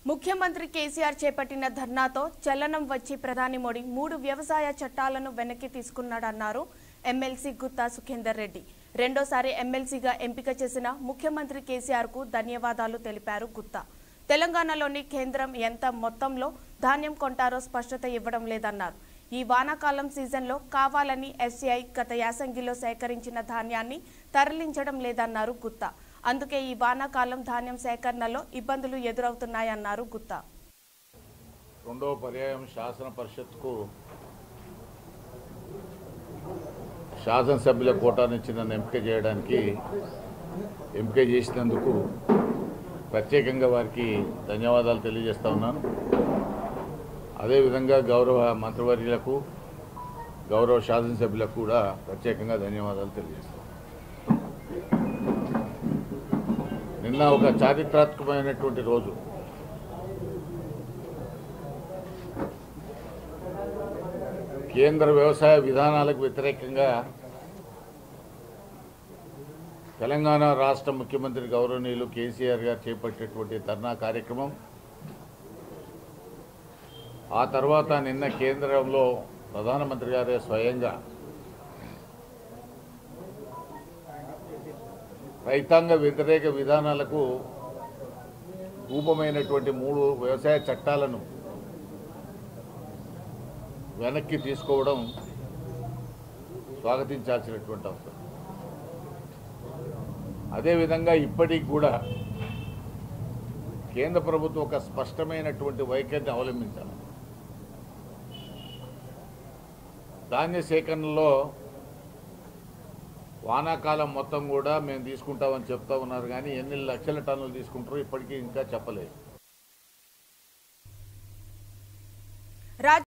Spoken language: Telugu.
ముఖ్యమంత్రి కేసీఆర్ చేపట్టిన ధర్నాతో చలనం వచ్చి ప్రధాని మోడీ మూడు వ్యవసాయ చట్టాలను వెనక్కి తీసుకున్నాడన్నారు ఎమ్మెల్సీ గుత్తా సుఖేందర్ రెడ్డి రెండోసారి ఎమ్మెల్సీగా ఎంపిక చేసిన ముఖ్యమంత్రి కేసీఆర్ కు ధన్యవాదాలు తెలిపారు గుత్తా తెలంగాణలోని కేంద్రం ఎంత మొత్తంలో ధాన్యం కొంటారో స్పష్టత ఇవ్వడం లేదన్నారు ఈ వానాకాలం సీజన్లో కావాలని ఎఫ్సీఐ గత యాసంగిలో సేకరించిన ధాన్యాన్ని తరలించడం లేదన్నారు గుత్తా అందుకే ఈ వానాకాలం ధాన్యం సేకరణలో ఇబ్బందులు ఎదురవుతున్నాయన్నారు గుత్తా రెండవ పర్యాయం శాసన పరిషత్కు శాసనసభ్యుల కోటా నుంచి నన్ను ఎంపిక చేయడానికి ఎంపిక చేసినందుకు ప్రత్యేకంగా వారికి ధన్యవాదాలు తెలియజేస్తా ఉన్నాను అదేవిధంగా గౌరవ మంత్రివర్యులకు గౌరవ శాసనసభ్యులకు కూడా ప్రత్యేకంగా ధన్యవాదాలు తెలియజేస్తాను నిన్న ఒక చారిత్రాత్మకమైనటువంటి రోజు కేంద్ర వ్యవసాయ విధానాలకు వ్యతిరేకంగా తెలంగాణ రాష్ట్ర ముఖ్యమంత్రి గౌరవనీయులు కేసీఆర్ గారు చేపట్టేటువంటి ధర్నా కార్యక్రమం ఆ తర్వాత నిన్న కేంద్రంలో ప్రధానమంత్రి గారే స్వయంగా రైతాంగ వ్యతిరేక విధానాలకు రూపమైనటువంటి మూడు వ్యవసాయ చట్టాలను వెనక్కి తీసుకోవడం స్వాగతించాల్సినటువంటి అవసరం అదేవిధంగా ఇప్పటికి కూడా కేంద్ర ప్రభుత్వం ఒక స్పష్టమైనటువంటి వైఖరిని అవలంబించాలి ధాన్య సేకరణలో వానాకాలం మొత్తం కూడా మేము తీసుకుంటామని చెప్తా ఉన్నారు కానీ ఎన్ని లక్షల టన్నులు తీసుకుంటారో ఇప్పటికీ ఇంకా చెప్పలేదు రాజ్